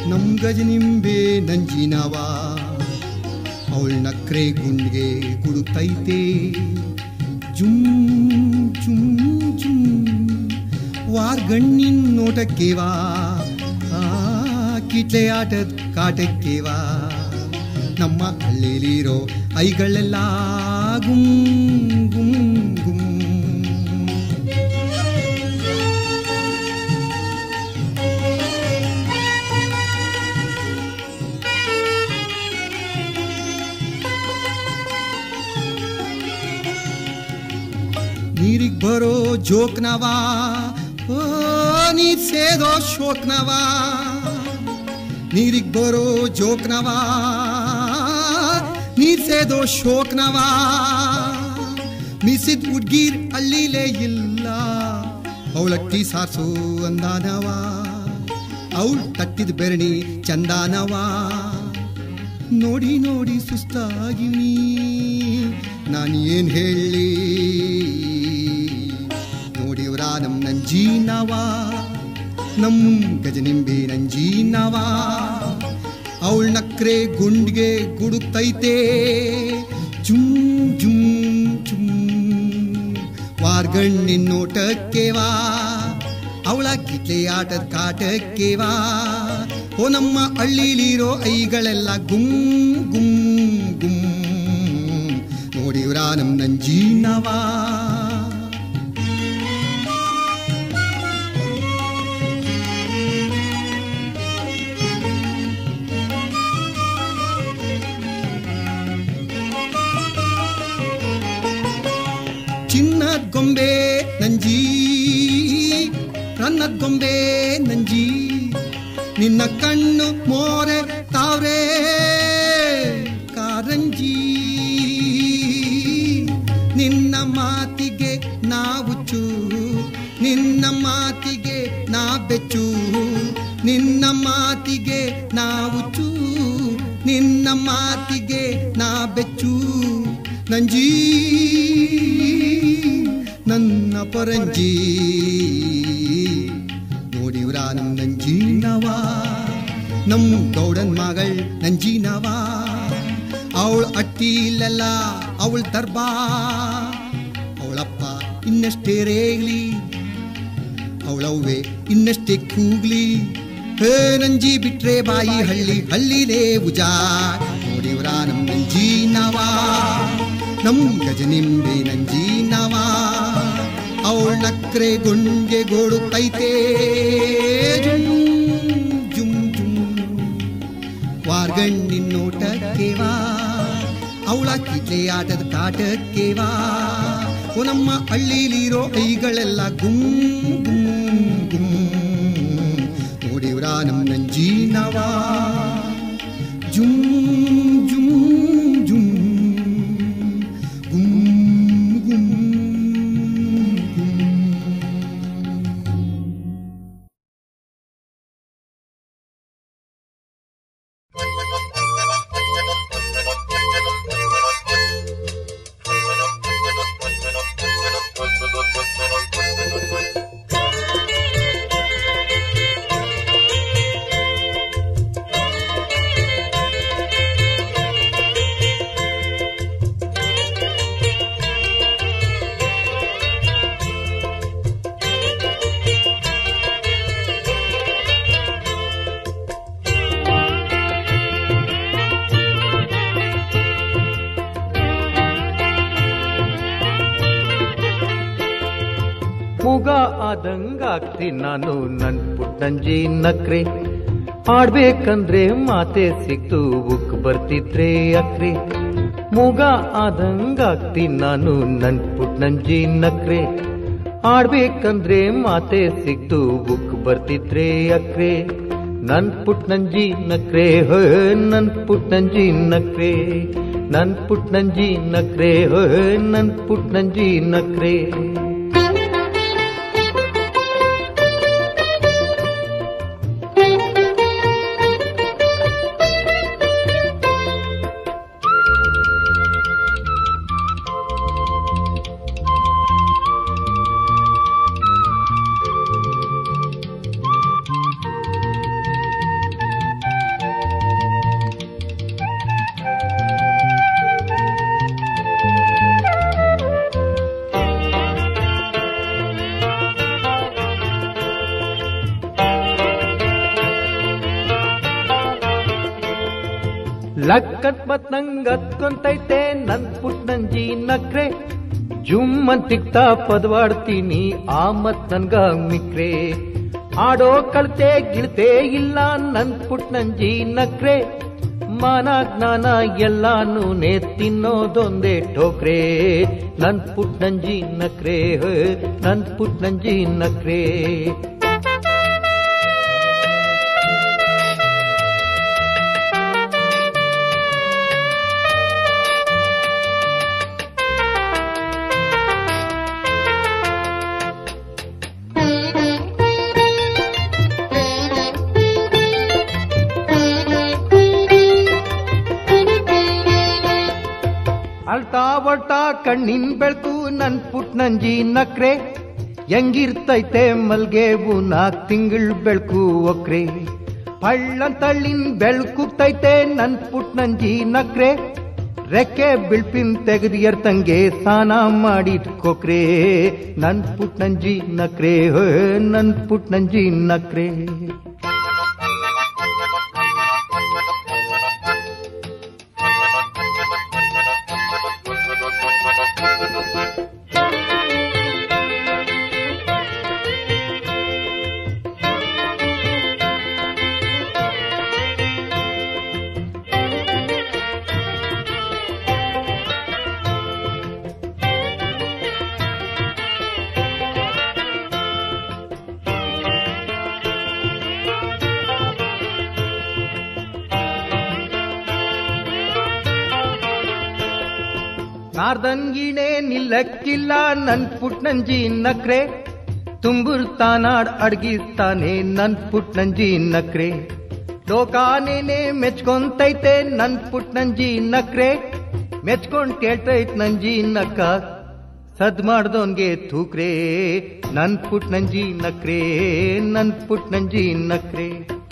ನಮ್ ಗಜನಿಂಬೆ ನಂಜಿನವ ಅವಳ ನಕ್ರೆ ಗುಂಡ್ಗೆ ಗುಡುತ್ತೈತೆ ಜುಮ್ ಜುಮ್ ಜುಮ್ ವಾರ್ಗಣ್ಣಿನ ನೋಟಕ್ಕೆವಾ ಆ ಕಿಟ್ಲೆ ಆಟದ ಕಾಟಕ್ಕೆವಾ ನಮ್ಮ ಹಳ್ಳಿಲಿರೋ ಐಗಳೆಲ್ಲ ಗುಮ್ ಗುಮ್ ಗುಮ್ ನೀರಿಗ್ ಬರೋ ಜೋಕ್ನವಾ ಓ ನೀರ್ ಸೇದೋ ಶೋಕ್ನವಾ ನೀರಿಗ್ ಬರೋ ಜೋಕ್ನವಾ ನೀರ್ ಸೇದೋ ಶೋಕ್ನವಾ ಮಿಸಿದ್ ಹುಡ್ಗೀರ್ ಹಳ್ಳಿಲೇ ಇಲ್ಲ ಅವಳಟ್ಟಿ ಸಾರ್ಸು ಅಂದಾನವಾ ಅವಳು ತಟ್ಟಿದ ಬೆರಣಿ ಚಂದಾನವಾ ನೋಡಿ ನೋಡಿ ಸುಸ್ತಾಗಿನಿ ನಾನು ಏನ್ ಹೇಳಿ ನೋಡಿವ್ರ ನಮ್ ನಂಜೀನವ ನಮ್ ಗಜನಿಂಬೆ ನಂಜೀನವ ಅವಳ ನಕ್ರೆ ಗುಂಡ್ಗೆ ಗುಡುತ್ತೈತೆ ಜುಮ್ ಜುಮ್ ಜುಮ್ ವಾರ್ಗಣ್ಣಿನ ನೋಟಕ್ಕೆವಾ ಅವಳ ಕಿಟ್ಲೆ ಆಟದ ಕಾಟಕ್ಕೆವಾ ಓ ನಮ್ಮ ಹಳ್ಳಿಲಿರೋ ಐಗಳೆಲ್ಲ ಗುಮ್ ಗುಮ್ ಗುಮ್ ನೋಡಿವ್ರ ನಮ್ ನಂಜೀನವಾ ಚಿನ್ನದ ಗೊಂಬೆ ನಂಜಿ ರನ್ನದ ಗೊಂಬೆ ನಂಜಿ ನಿನ್ನ ಕಣ್ಣು ಮೋರೆ ತಾವ್ರೆ ಕಾರಂಜಿ ನಿನ್ನ ಮಾತಿಗೆ ನಾವು ಚೂ ನಿನ್ನ ಮಾತಿಗೆ ನಾ ಬೆಚ್ಚು ನಿನ್ನ ಮಾತಿಗೆ ನಾವು ಚೂ ನಿನ್ನ ಮಾತಿಗೆ ನಾ ಬೆಚ್ಚು ನಂಜಿ ನನ್ನ ಪರಂಜಿ ನೋಡಿವ್ರ ನಮ್ ನಂಜಿನವಾ ನಮ್ ಗೌಡನ್ ಮಗಳ್ ನಂಜಿನವಾ ಅವಳ ಅಟ್ಟಿಲೆಲ್ಲ ಅವಳ ದರ್ಬಾ ಅವಳಪ್ಪ ಇನ್ನಷ್ಟೇ ರೇಗ್ಲಿ ಅವಳವ್ವೆ ಇನ್ನಷ್ಟೇ ಕೂಗ್ಲಿ ಹೇ ನಂಜಿ ಬಿಟ್ರೆ ಬಾಯಿ ಹಳ್ಳಿ ಹಳ್ಳಿಲೇ ಉಜಾ ನೋಡಿವ್ರ ನಮ್ ನಂಜಿನವಾ ನಮ್ ಗಜನಿಂಬೆ ನಂಜಿನವಾ ಅವಳ ನಕ್ರೆ ಗುಂಡ್ಗೆ ಗೋಡುತ್ತೈತೆ ಜುಮ್ ಜುಮ್ ಜುಮ್ ವಾರ್ಗಣ್ಣಿನ ನೋಟಕ್ಕೆವಾ ಅವಳ ಕಿಟ್ಲೆ ಆಟದ ಕಾಟಕ್ಕೆವಾ ಓ ನಮ್ಮ ಹಳ್ಳಿಲಿರೋ ಐಗಳೆಲ್ಲ ಗುಮ್ ಗುಮ್ ಗುಮ್ ನೋಡಿವ್ರ ನಮ್ ನಂಜೀನವಾ ಜುಮ್ ಜುಮ್ ಜುಮ್ ಗುಮ್ ಗುಮ್ ಗುಮ್ ಮೂಗ ಆದಂಗಾಗ್ತೀನಿ ನಾನು ನನ್ ಪುಟ್ಟಂಜಿ ನಕ್ರೆ ಆಡ್ಬೇಕಂದ್ರೆ ಮಾತೆ ಸಿಕ್ತು ಉಕ್ ಬರ್ತಿದ್ರೆ ಅಕ್ರೆ ಮೂಗ ಆದಂಗಾಗ್ತೀನಿ ನಾನು ನನ್ ಪುಟ್ಟಂಜಿ ನಕ್ರೆ ಆಡ್ಬೇಕಂದ್ರೆ ಮಾತೆ ಸಿಕ್ತು ಬುಕ್ ಬರ್ತಿದ್ರೆ ಅಕ್ರೆ ನನ್ ಪುಟ್ನಂಜಿ ನಕ್ರೆ ಹೋ ನನ್ ಪುಟ್ನಂಜಿ ನಕ್ರೆ ನನ್ ಪುಟ್ನಂಜಿ ನಕ್ರೆ ಹೋ ನನ್ ಪುಟ್ನಂಜಿ ನಕ್ರೆ ಲಕ್ಕತ್ ಮತ್ ನಂಗ್ ಹತ್ಕೊಂತೈತೆ ನನ್ ಪುಟ್ ನಂಜಿ ನಕ್ರೆ ಜುಮ್ ಅಂತಿಕ್ತಾ ಪದವಾಡ್ತೀನಿ ಆ ಮತ್ ನನ್ಗ ಮಿಕ್ರೆ ಆಡೋ ಕಳ್ತೆ ಗಿಳ್ತೆ ಇಲ್ಲ ನನ್ ಪುಟ್ ನಂಜಿ ನಕ್ರೆ ಮಾನ ಜ್ಞಾನ ಎಲ್ಲಾನು ನೇ ತಿನ್ನೋದೊಂದೇ ಟೋಕ್ರೆ ನನ್ ಪುಟ್ ನಂಜಿ ನಕ್ರೆ ಹೋ, ನನ್ ಪುಟ್ ನಂಜಿ ನಕ್ರೆ ಅಳ್ತಾ ಒಳ್ತಾ ಕಣ್ಣಿನ್ ಬೆಳಕು ನನ್ ಪುಟ್ ನಂಜಿ ನಕ್ರೆ ಹೆಂಗಿರ್ತೈತೆ ಮಲ್ಗೆ ನಾಕ್ ತಿಂಗಳ್ ಬೆಳಕು ಒಕ್ರೆ ಹಳ್ಳಂತಳ್ಳಿನ್ ಬೆಳ್ಕುತ್ತೈತೆ ನನ್ ಪುಟ್ ನಂಜಿ ನಕ್ರೆ ರೆಕ್ಕೆ ಬಿಳ್ಪಿನ್ ತೆಗೆದು ಎರ್ತಂಗೆ ಸ್ನಾನ ಮಾಡಿಟ್ಕೋಕ್ರೆ ನನ್ ಪುಟ್ ನಂಜಿ ನಕ್ರೆ ಹೋ ನನ್ ಪುಟ್ ನಂಜಿ ನಕ್ರೆ ನಾರ್ದಂಗಿಣೆ ನಿಲ್ಲಕ್ಕಿಲ್ಲ ನನ್ ಪುಟ್ ನಂಜಿ ನಕ್ರೆ ತುಂಬುರ್ತಾನಾಡ್ ಅಡ್ಗಿಸ್ತಾನೆ ನನ್ ಪುಟ್ ನಂಜಿ ನಕ್ರೆ ಲೋಕಾನೇನೆ ಮೆಚ್ಕೊಂತೈತೆ ನನ್ ಪುಟ್ ನಂಜಿ ನಕ್ರೆ ಮೆಚ್ಕೊಂಡ್ ಕೇಳ್ತೈತ್ ನಂಜಿ ನಕ್ಕ ಸದ್ ಮಾಡ್ದೋನ್ಗೆ ತೂಕ್ರೆ ನನ್ ಪುಟ್ ನಂಜಿ ನಕ್ರೆ ನನ್ ಪುಟ್ ನಂಜಿ ನಕ್ರೆ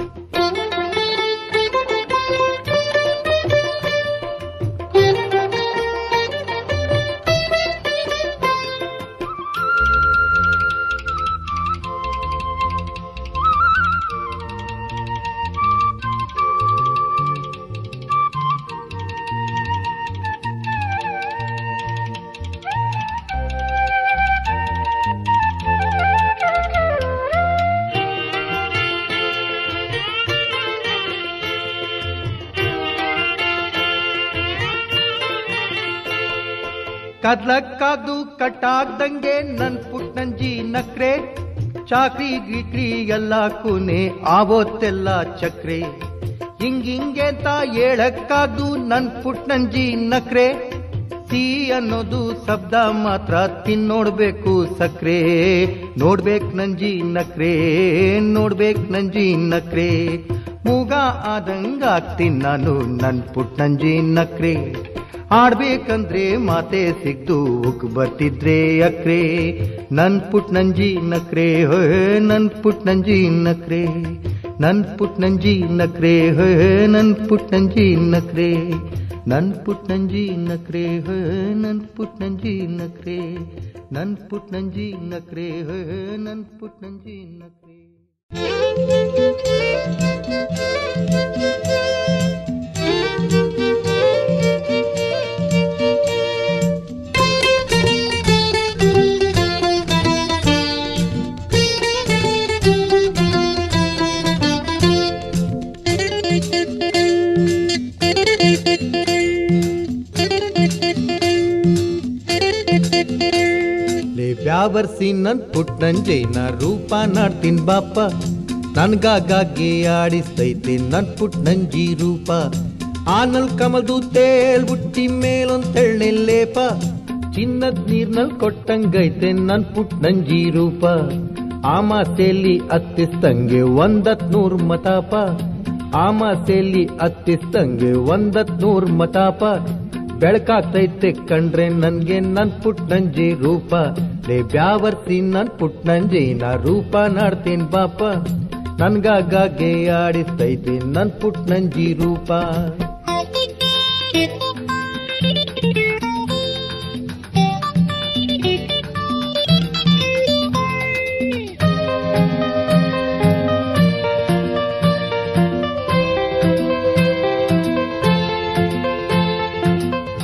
ಕದ್ಲಕ್ಕಾಗ್ದು ಕಟ್ಟಾಗ್ದಂಗೆ ನನ್ ಪುಟ್ ನಂಜಿ ನಕ್ರೆ ಚಾಕ್ರಿ ಗೀಕ್ರಿ ಎಲ್ಲ ಕೂನೆ ಆವತ್ತೆಲ್ಲ ಚಕ್ರೆ ಹಿಂಗಿಂಗೆ ಅಂತ ಹೇಳಕ್ಕಾಗ್ದು ನನ್ ಪುಟ್ ನಂಜಿ ನಕ್ರೆ ಸಿ ಅನ್ನೋದು ಶಬ್ದ ಮಾತ್ರ ತಿನ್ನೋಡ್ಬೇಕು ಸಕ್ರೆ ನೋಡ್ಬೇಕ್ ನಂಜಿ ನಕ್ರೆ ನೋಡ್ಬೇಕ್ ನಂಜಿ ನಕ್ರೆ ಮೂಗ ಆದಂಗಾಗ್ತೀನಿ ನಾನು ನನ್ ಪುಟ್ ನಂಜಿ ನಕ್ರೆ ಆಡ್ಬೇಕಂದ್ರೆ ಮಾತೆ ಸಿಗ್ದು ಉಕ್ ಬರ್ತಿದ್ರೆ ಅಕ್ರೆ ನನ್ ಪುಟ್ ನಂಜಿ ನಕ್ರೆ ಹೋ ನನ್ ಪುಟ್ ನಂಜಿ ನಕ್ರೆ ನನ್ ಪುಟ್ ನಂಜಿ ನಕ್ರೆ ಹೋ ನನ್ ಪುಟ್ ನಂಜಿ ನಕ್ರೆ ನನ್ ಪುಟ್ ನಂಜಿ ನಕ್ರೆ ಹೋ ನನ್ ಪುಟ್ ನಂಜಿ ನಕ್ರೆ ನನ್ ಪುಟ್ ನಂಜಿ ನಕ್ರೆ ಹೋ ನನ್ ಪುಟ್ ನಂಜಿ ನಕ್ರೆ ಲೇ ಬ್ಯಾವರ್ಸಿ ನನ್ ಪುಟ್ ನಂಜೆ ನಾ ರೂಪ ನಾಡ್ತೀನ್ ಬಾಪ ನನ್ಗಾಗೆ ಆಡಿಸ್ತೈತೆ ನನ್ ಪುಟ್ ನಂಜಿ ರೂಪ ಆನಲ್ ಕಮಲ್ದು ತೇಲ್ ಬುಟ್ಟಿ ಮೇಲೊಂದ್ ತೆಳ್ಳೆ ಲೇಪ ಚಿನ್ನದ್ ನೀರ್ನಲ್ ಕೊಟ್ಟಂಗೈತೆ ನನ್ ಪುಟ್ ನಂಜಿ ರೂಪ ಆಮಾಸೆಯಲ್ಲಿ ಹತ್ತಿಸ್ತಂಗೆ ಒಂದತ್ ನೂರ್ ಮತಾಪ ಆಮಾಸೆಯಲ್ಲಿ ಹತ್ತಿಸ್ತಂಗೆ ಒಂದತ್ ನೂರ್ ಮತಾಪ ಬೆಳಕಾಗ್ತೈತೆ ಕಂಡ್ರೆ ನನ್ಗೆ ನನ್ ಪುಟ್ ನಂಜಿ ರೂಪ ಲೇ ಬ್ಯಾವರ್ಸಿ ನನ್ ಪುಟ್ ನಂಜಿ ನಾ ರೂಪ ನಾಡ್ತೇನ್ ಬಾಪ ನನ್ಗಾಗೆ ಆಡಿಸ್ತೈತೆ ನನ್ ಪುಟ್ ನಂಜಿ ರೂಪ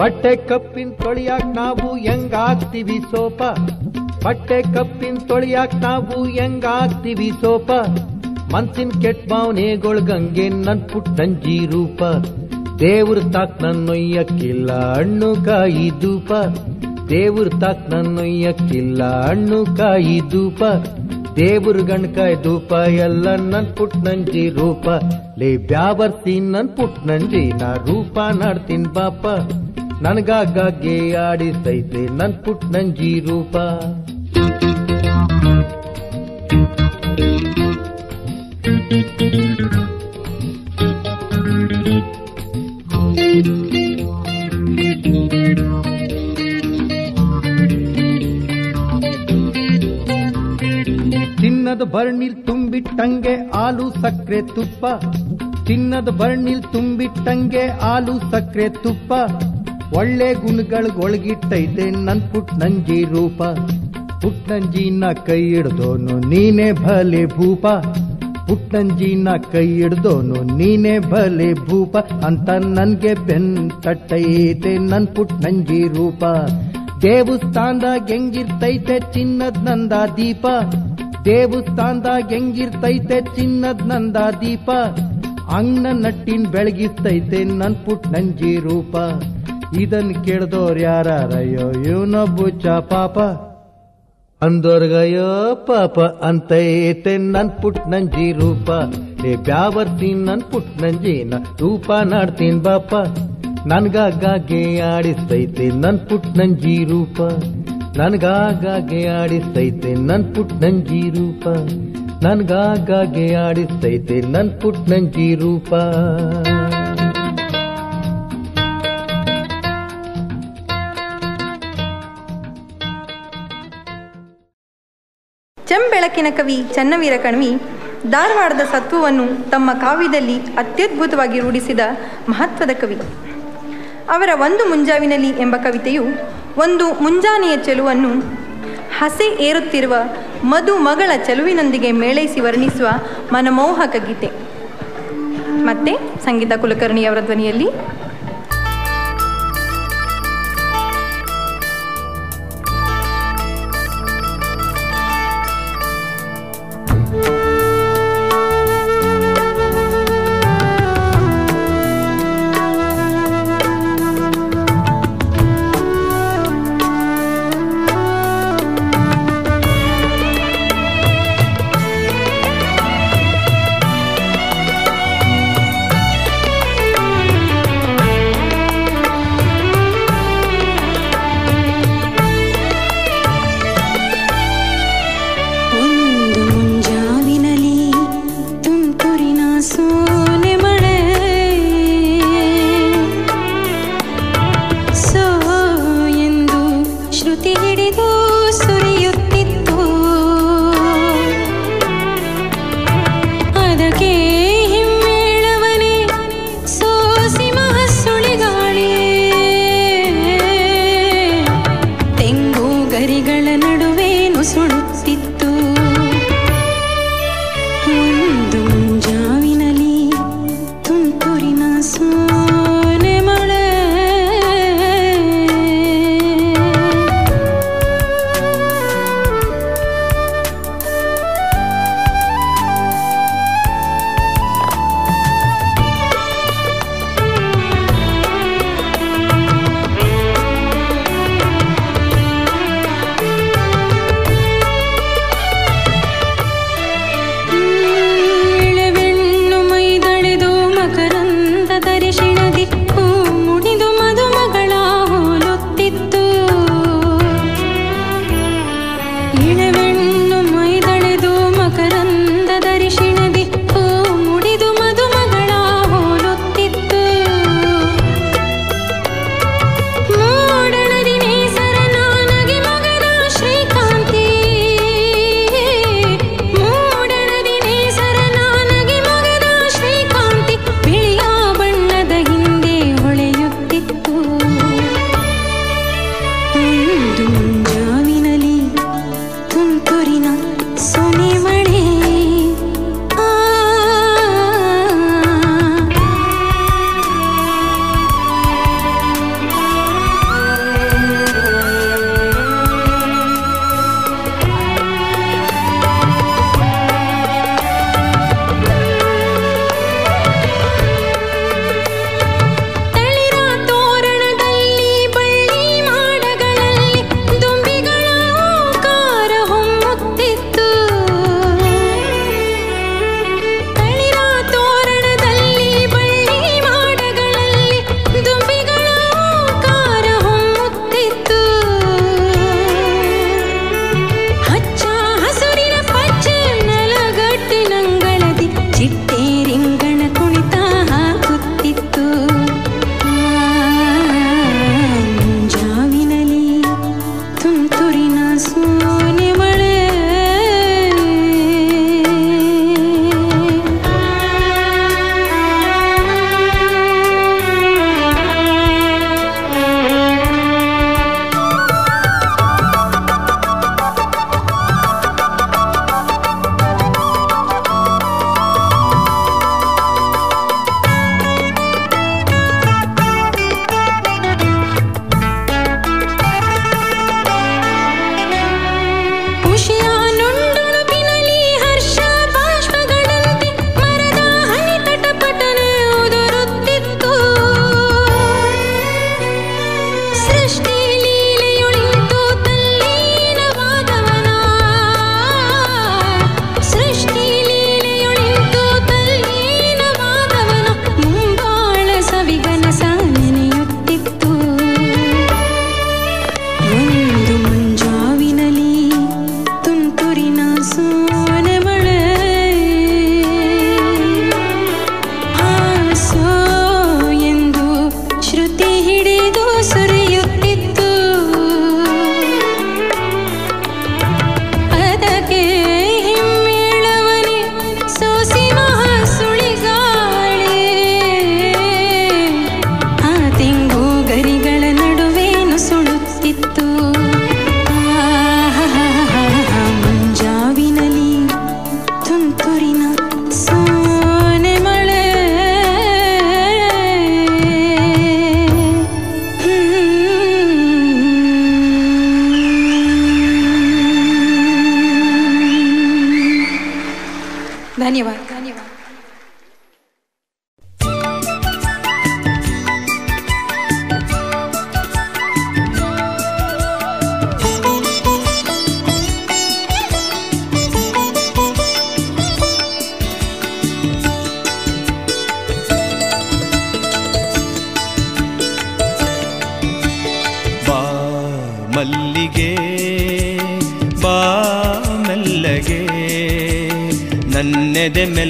ಬಟ್ಟೆ ಕಪ್ಪಿನ ತೊಳಿಯಾಕ್ ನಾವು ಹೆಂಗಾಗ್ತೀವಿ ಸೋಪ ಬಟ್ಟೆ ಕಪ್ಪಿನ ತೊಳಿಯಾಕ್ ನಾವು ಹೆಂಗಾಗ್ತೀವಿ ಸೋಪ ಮನ್ಸಿನ ಕೆಟ್ಟ ಭಾವನೆಗೊಳಗಂಗೆ ನನ್ ಪುಟ್ಟಂಜಿ ರೂಪ ದೇವ್ರ ತಾಕ್ ನನ್ನೊಯ್ಯಕ್ಕಿಲ್ಲ ಹಣ್ಣು ಕಾಯಿ ಧೂಪ ದೇವ್ರ ತಾಕ್ ನನ್ನೊಯ್ಯಕ್ಕಿಲ್ಲ ಹಣ್ಣು ಕಾಯಿ ಧೂಪ ದೇವ್ರ ಗಣ್ಕಾಯ್ ಧೂಪ ಎಲ್ಲ ನನ್ ಪುಟ್ನಂಜಿ ರೂಪ ಲೇ ಬ್ಯಾವರ್ಸಿ ನನ್ ಪುಟ್ನಂಜಿ ನಾ ರೂಪ ನಾಡ್ತೀನ್ ಬಾಪ ನನ್ಗಾಗೆ ಆಡಿಸ್ತೈತೆ ನನ್ ಪುಟ್ನಂಜಿ ರೂಪ ಚಿನ್ನದ ಬರ್ಣಿಲ್ ತುಂಬಿಟ್ಟಂಗೆ ಹಾಲು ಸಕ್ಕರೆ ತುಪ್ಪ ಚಿನ್ನದ ಬರ್ಣಿಲ್ ತುಂಬಿಟ್ಟಂಗೆ ಹಾಲು ಸಕ್ಕರೆ ತುಪ್ಪ ಒಳ್ಳೆ ಗುಣಗಳಿಗೊಳಗಿಟ್ಟೈತೆ ನನ್ ಪುಟ್ನಂಜಿ ರೂಪ ಪುಟ್ನಂಜಿನ ಕೈ ಹಿಡ್ದೋನು ನೀನೇ ಭಲೆ ಭೂಪ ಪುಟ್ನಂಜಿನ ಕೈ ಹಿಡ್ದೋನು ನೀನೇ ಭಲೆ ಭೂಪ ಅಂತ ನನ್ಗೆ ಬೆನ್ ತಟ್ಟೈತೆ ನನ್ ಪುಟ್ನಂಜಿ ರೂಪ ದೇವಸ್ಥಾನದಾಗ ಹೆಂಗಿರ್ತೈತೆ ಚಿನ್ನದ್ ನಂದ ದೀಪ ದೇವಸ್ಥಾನದಾಗ ಹೆಂಗಿರ್ತೈತೆ ಚಿನ್ನದ್ ನಂದ ದೀಪ ಅಂಗ್ನ ನಟ್ಟಿನ್ ಬೆಳಗಿಸ್ತೈತೆ ನನ್ ಪುಟ್ನಂಜಿ ರೂಪ ಇದನ್ ಕೇಳ್ದೋರ್ ಯಾರಯ್ಯೋ ಇವನೊಬ್ಬ ಚ ಪಾಪ ಅಂದೋರ್ಗಯೋ ಪಾಪ ಅಂತೈತೆ ನನ್ ಪುಟ್ನಂಜಿ ರೂಪ ಏ ಬ್ಯಾವರ್ತಿ ನನ್ ಪುಟ್ನಂಜಿನ ರೂಪ ನಾಡ್ತೀನ್ ಬಾಪ ನನ್ಗಾಗೆ ಆಡಿಸ್ತೈತೆ ನನ್ ಪುಟ್ನಂಜಿ ರೂಪ ನನ್ಗಾಗೆ ಆಡಿಸ್ತೈತೆ ನನ್ ಪುಟ್ನಂಜಿ ರೂಪ ನನ್ಗಾಗೆ ಆಡಿಸ್ತೈತೆ ನನ್ ಪುಟ್ನಂಜಿ ರೂಪ ಚೆಂಬೆಳಕಿನ ಕವಿ ಚನ್ನವೀರ ಕಣ್ವಿ ಧಾರವಾಡದ ಸತ್ವವನ್ನು ತಮ್ಮ ಕಾವ್ಯದಲ್ಲಿ ಅತ್ಯದ್ಭುತವಾಗಿ ರೂಢಿಸಿದ ಮಹತ್ವದ ಕವಿ ಅವರ ಒಂದು ಮುಂಜಾವಿನಲ್ಲಿ ಎಂಬ ಕವಿತೆಯು ಒಂದು ಮುಂಜಾನೆಯ ಚೆಲುವನ್ನು ಹಸೆ ಏರುತ್ತಿರುವ ಮಧು ಮಗಳ ಚೆಲುವಿನೊಂದಿಗೆ ಮೇಳೈಸಿ ವರ್ಣಿಸುವ ಮನಮೋಹಕ ಗೀತೆ ಮತ್ತೆ ಸಂಗೀತ ಕುಲಕರ್ಣಿಯವರ ಧ್ವನಿಯಲ್ಲಿ ಒಂದು ಮುಂಜಾವಿನಲಿ ತುಂತುರಿನ ಸೋನೆ ಮಳೆ ಸೋ ಎಂದು ಶ್ರುತಿ ಹಿಡಿದು ಸುರಿಯುತ್ತಿತ್ತು ಅದಕ್ಕೆ ಹಿಮ್ಮೇಳವನೇ ಸೋಸಿ ಮಹಸುಳಿಗಾಳಿ ತೆಂಗು ಗರಿಗಳ ನಡುವೆ ನುಸುಳುತ್ತಿತ್ತು ಒಂದು ಮುಂಜಾವಿನಲಿ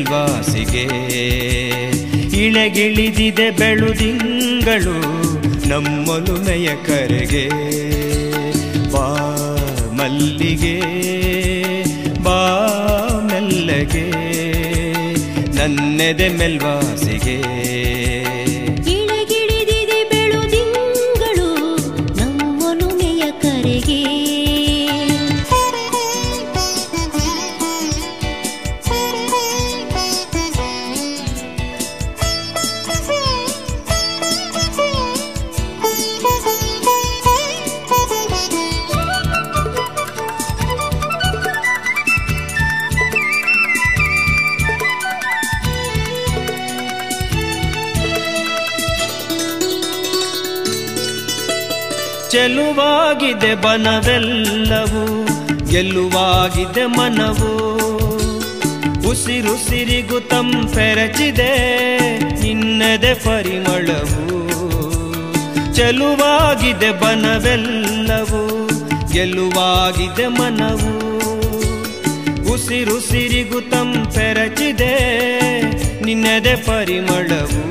ಮೆಲ್ವಾಸಿಗೆ ಇಳೆಗಿಳಿದಿದೆ ಬೆಳುದಿಂಗಳು ನಮ್ಮೊಲುಮೆಯ ಕರೆಗೆ ಬಾ ಮಲ್ಲಿಗೆ ಬಾ ಮೆಲ್ಲಗೆ ನನ್ನೆದೆ ಮೆಲ್ವಾಸಿಗೆ ಇಳಗಿಳಿದಿದೆ ಬೆಳುದಿಂಗಳು ನಮ್ಮೊಲುಮೆಯ ಕರೆಗೆ ಚೆಲುವಾಗಿದೆ ಬನವೆಲ್ಲವೂ ಗೆಲ್ಲುವಾಗಿದೆ ಮನವು ಉಸಿರುಸಿರಿಗು ತಂಪೆರಚಿದೆ ನಿನ್ನದೆ ಪರಿಮಳವು ಚೆಲುವಾಗಿದೆ ಬನವೆಲ್ಲವೂ ಗೆಲ್ಲುವಾಗಿದೆ ಮನವು ಉಸಿರುಸಿರಿಗು ತಂಪೆರಚಿದೆ ನಿನ್ನದೆ ಪರಿಮಳವು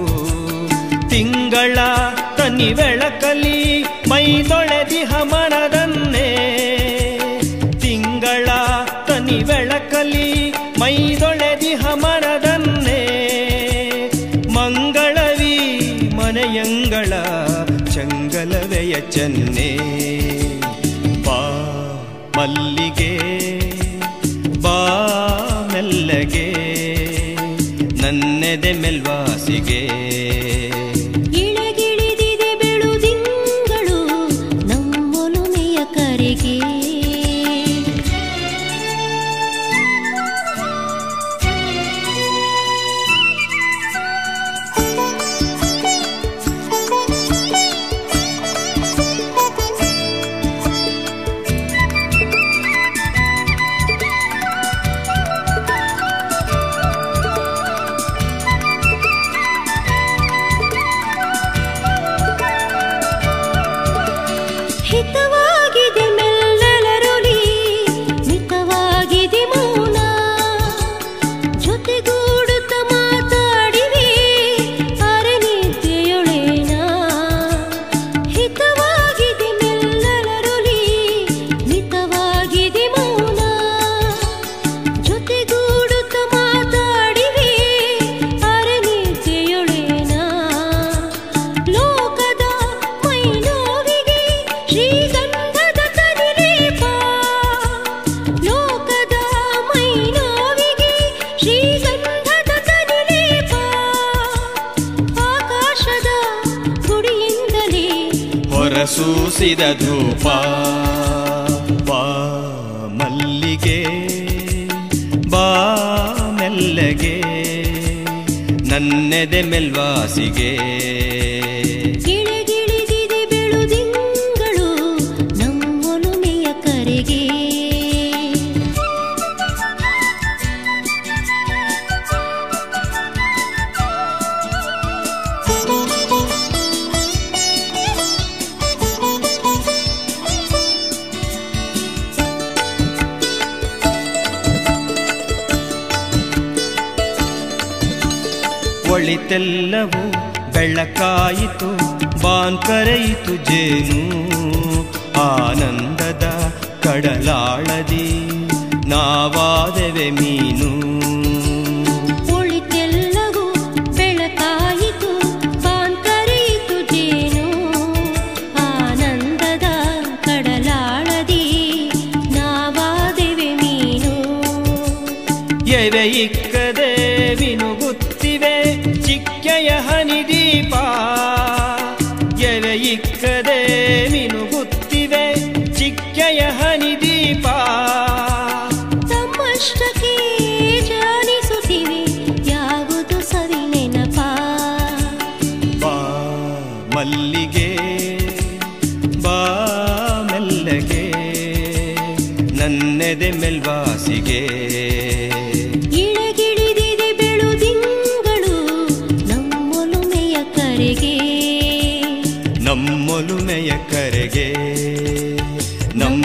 ತಿಂಗಳ ತನಿ ಬೆಳಕಲಿ ಮೈದೊಳೆದಿಹ ಮನದನ್ನೇ ತಿಂಗಳ ತನಿ ಬೆಳಕಲಿ ಮೈದೊಳೆದಿಹ ಮನದನ್ನೇ ಮಂಗಳವಿ ಮನೆಯಂಗಳ ಚಂಗಲವೆಯ ಚೆನ್ನೆ ಬಾ ಮಲ್ಲಿಗೆ ಬಾ ಮೆಲ್ಲಗೆ ನನ್ನೆದೆ ಮೆಲ್ವಾಸಿಗೆ ಇಳಗಿಳಿದಿದೆ ಬೆಳುದಿಂಗಳು ನಮ್ಮೊಲುಮೆಯ ಕರೆಗೆ ಹಿತವಾಗಿದೆ ಮೆಲ್ಲಲರುಳಿ ಮಿತವಾಗಿದೆ ಮೌನ ಜೊತೆಗೂಡುತ್ತ ಮಾತಾಡಿವೆ ಅರನಿದ್ದೆಯೊಳೇನ ಹಿತವಾಗಿದೆ ಮೆಲ್ಲಲರುಳಿ ಮಿತವಾಗಿದೆ ಮೌನ ಜೊತೆಗೂಡುತ್ತ ಮಾತಾಡಿವೆ ಅರನಿದ್ದೆಯೊಳೇನ ಲೋಕದ ಮೈನೋವಿಗೆ ಶ್ರೀಗಂಧದ ತನಿಲೇಪ ಲೋಕದ ಮೈನೋವಿಗೆ ಶ್ರೀಗಂಧದ ತನಿಲೇಪ ಆಕಾಶದ ಗುಡಿಯಿಂದಲೇ ಹೊರಸೂಸಿದ ಧೂಪ ಬಾ ಮಲ್ಲಿಗೆ ಬಾ ಮೆಲ್ಲಗೆ ನನ್ನೆದೆ ಮೆಲ್ವಾಸಿಗೆ ಇಳಗಿಳಿದಿದೆ ಬೆಳುದಿಂಗಳು ನಮ್ಮೊಲುಮೆಯ ಕರೆಗೆ ಒಳಿತೆಲ್ಲವೂ ಬೆಳಕಾಯಿತು ಬಾನ್ ಕರೆಯಿತು ಜೇನು ಆನಂದದ ಕಡಲಾಳದಿ ನಾವಾದೆವೆ ಮೀನು ಒಳಿತೆಲ್ಲವೂ ಬೆಳಕಾಯಿತು ಬಾನ್ ಕರೆಯಿತು ಜೇನು ಆನಂದದ ಕಡಲಾಳದಿ ನಾವಾದೆವೆ ಮೀನು ಎವೆ ಇಕ್ಕದೆ ವಿನುಗುತ್ತಿವೆ ಚಿಕ್ಕೆಯ ಹನಿದೀಪ ಎವೆ ಇಕ್ಕದೆ ಮಿನುಗುತ್ತಿವೆ ಚಿಕ್ಕೆಯ ಹನಿದೀಪ ತಮ್ಮಷ್ಟಕ್ಕೆ ಜಾನಿಸುತ್ತಿವೆ ಯಾವುದು ಸವಿ ನೆನಪ ಬಾ ಮಲ್ಲಿಗೆ ಬಾ ಮೆಲ್ಲಗೆ ನನ್ನೆದೆ ಮೆಲ್ವಾಸಿಗೆ ಇಳಗಿಳಿದಿದೆ ಬೆಳುದಿಂಗಳು ನಮ್ಮೊಲುಮೆಯ ಕರೆಗೆ ನಮ್ಮೊಲುಮೆಯ ಕರೆಗೆ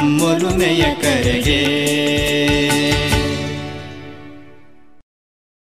ನಮ್ಮೊಲುಮೆಯ ಕರೆಗೆ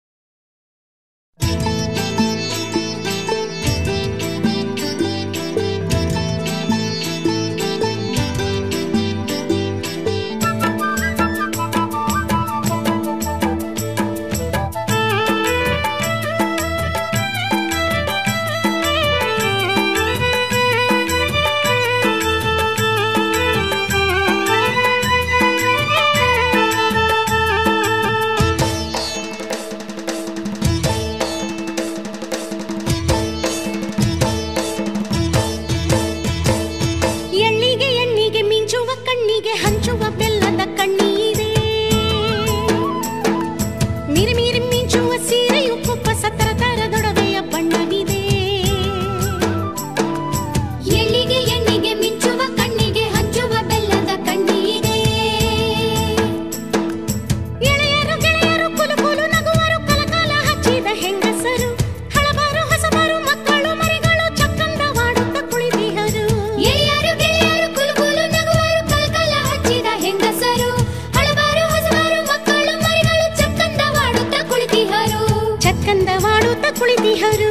ಕಂದವಾಡುತ್ತ ಕುಳಿತಿಹರು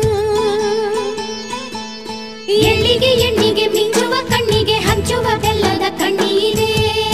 ಎಳ್ಳಿಗೆ ಎಣ್ಣಿಗೆ ಮಿಂಚುವ ಕಣ್ಣಿಗೆ ಹಂಚುವ ಬೆಲ್ಲದ ಕಣ್ಣೀರೇ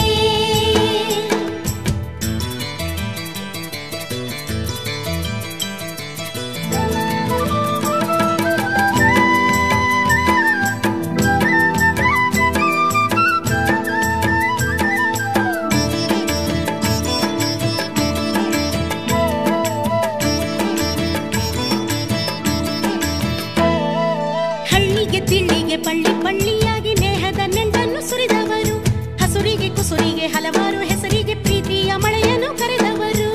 ಹಳ್ಳಿಗೆ ತಿಳ್ಳಿಗೆ ಪಳ್ಳಿ ಪಳ್ಳಿಯಾಗಿ ನೇಹದ ನೆಂಟನ್ನು ಸುರಿದವರು ಹಸುರಿಗೆ ಕುಸುರಿಗೆ ಹಲವಾರು ಹೆಸರಿಗೆ ಪ್ರೀತಿಯ ಮಳೆಯನ್ನು ಕರೆದವರು